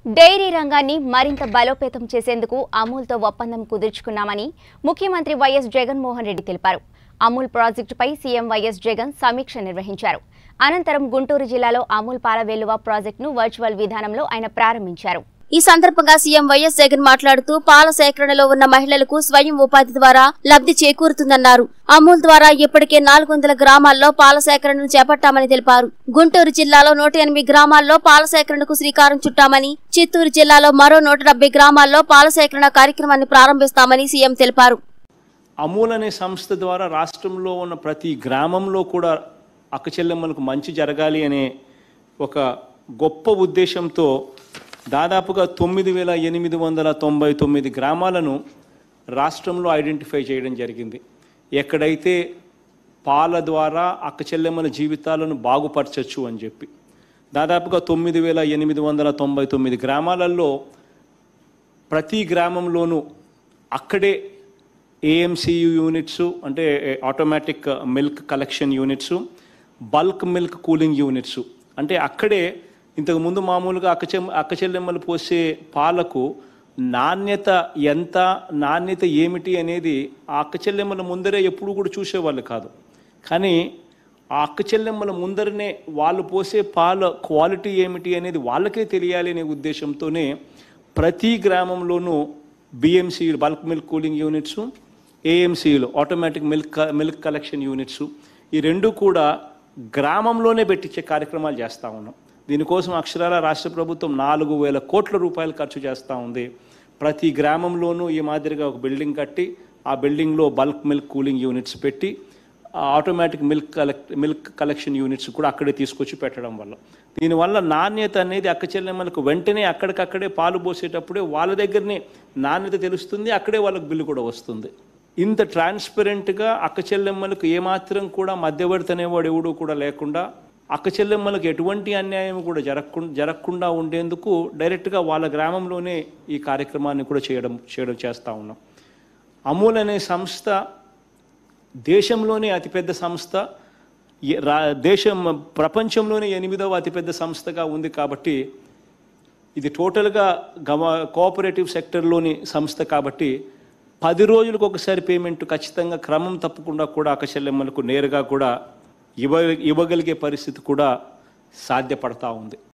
dairy రంగాన్ని మరింత బలోపేతం చేసేందుకు అమూల్తో ఒప్పందం కుదుర్చుకున్నామని ముఖ్యమంత్రి వైఎస్ జగన్మోహన్ రెడ్డి తెలిపారు అమూల్ ప్రాజెక్టుపై సీఎం వైఎస్ జగన్ సమీక్ష నిర్వహించారు అనంతరం గుంటూరు జిల్లాలో అమూల్ పాల వెల్లువ ప్రాజెక్టును వర్చువల్ విధానంలో ఆయన ప్రారంభించారు ఈ సందర్భంగా సీఎం వైఎస్ జగన్ మాట్లాడుతూ పాల సేకరణలో ఉన్న మహిళలకు స్వయం ఉపాధి ద్వారా లబ్ధి చేకూరుతుందన్నారు అమూల్ ద్వారా ఇప్పటికే నాలుగు వందల గ్రామాల్లో పాల సేకరణను చేపట్టామని తెలిపారు గుంటూరు జిల్లాలో నూట ఎనిమిది గ్రామాల్లో పాల సేకరణకు శ్రీకారం చుట్టామని చిత్తూరు జిల్లాలో మరో నూట డెబ్బై గ్రామాల్లో పాల సేకరణ కార్యక్రమాన్ని ప్రారంభిస్తామని సీఎం తెలిపారు అమూల్ అనే సంస్థ ద్వారా రాష్ట్రంలో ఉన్న ప్రతి గ్రామంలో కూడా అక్కచెల్లెమ్మలకు మంచి జరగాలి అనే ఒక గొప్ప ఉద్దేశంతో దాదాపుగా తొమ్మిది వేల ఎనిమిది వందల తొంభై తొమ్మిది గ్రామాలను రాష్ట్రంలో ఐడెంటిఫై చేయడం జరిగింది ఎక్కడైతే పాల ద్వారా అక్కచెల్లెమ్మల జీవితాలను బాగుపరచచ్చు అని చెప్పి దాదాపుగా తొమ్మిది వేల ఎనిమిది వందల తొంభై తొమ్మిది గ్రామాలలో ప్రతి గ్రామంలోనూ అక్కడే ఏఎంసీయు యూనిట్స్ అంటే automatic milk collection units bulk milk cooling units అంటే అక్కడే ఇంతకు ముందు మామూలుగా అక్కచె అక్కచెల్లెమ్మలు పోసే పాలకు నాణ్యత ఎంత నాణ్యత ఏమిటి అనేది ఆ అక్కచెల్లెమ్మల ముందరే ఎప్పుడు కూడా చూసేవాళ్ళు కాదు కానీ ఆ అక్కచెల్లెమ్మల ముందరనే వాళ్ళు పోసే పాల క్వాలిటీ ఏమిటి అనేది వాళ్ళకే తెలియాలి అనే ఉద్దేశంతోనే ప్రతి గ్రామంలోనూ BMC bulk milk cooling units ఏఎంసీలు automatic milk milk collection units ఈ రెండు కూడా గ్రామంలోనే పెట్టించే కార్యక్రమాలు చేస్తూ ఉన్నాం దీనికోసం అక్షరాల రాష్ట్ర ప్రభుత్వం నాలుగు వేల కోట్ల రూపాయలు ఖర్చు చేస్తూ ఉంది ప్రతి గ్రామంలోనూ ఈ మాదిరిగా ఒక బిల్డింగ్ కట్టి ఆ బిల్డింగ్లో బల్క్ మిల్క్ కూలింగ్ యూనిట్స్ పెట్టి ఆ automatic milk collect milk collection units కూడా అక్కడే తీసుకొచ్చి పెట్టడం వల్ల దీనివల్ల నాణ్యత అనేది అక్క చెల్లెమ్మలకు వెంటనే అక్కడికక్కడే పాలు పోసేటప్పుడే వాళ్ళ దగ్గరనే నాణ్యత తెలుస్తుంది అక్కడే వాళ్ళకి బిల్లు కూడా వస్తుంది ఇంత ట్రాన్స్పరెంట్గా అక్క చెల్లెమ్మలకు ఏమాత్రం కూడా మధ్యవర్తి అనేవాడు ఎవడు కూడా లేకుండా అక్క చెల్లెమ్మలకు ఎటువంటి అన్యాయం కూడా జరగకుండా జరగకుండా ఉండేందుకు డైరెక్ట్గా వాళ్ళ గ్రామంలోనే ఈ కార్యక్రమాన్ని కూడా చేయడం చేయడం చేస్తూ ఉన్నాం అమూల్ అనే సంస్థ దేశంలోనే అతిపెద్ద సంస్థ ఏ- రా- దేశం ప్రపంచంలోనే ఎనిమిదవ అతిపెద్ద సంస్థగా ఉంది కాబట్టి ఇది టోటల్గా గవ కోఆపరేటివ్ సెక్టర్లోని సంస్థ కాబట్టి పది రోజులకు ఒకసారి పేమెంట్ ఖచ్చితంగా క్రమం తప్పకుండా కూడా అకశల్యమ్మలకు నేరుగా కూడా ఇవ్వ ఇవ్వగలిగే పరిస్థితి కూడా సాధ్యపడతా ఉంది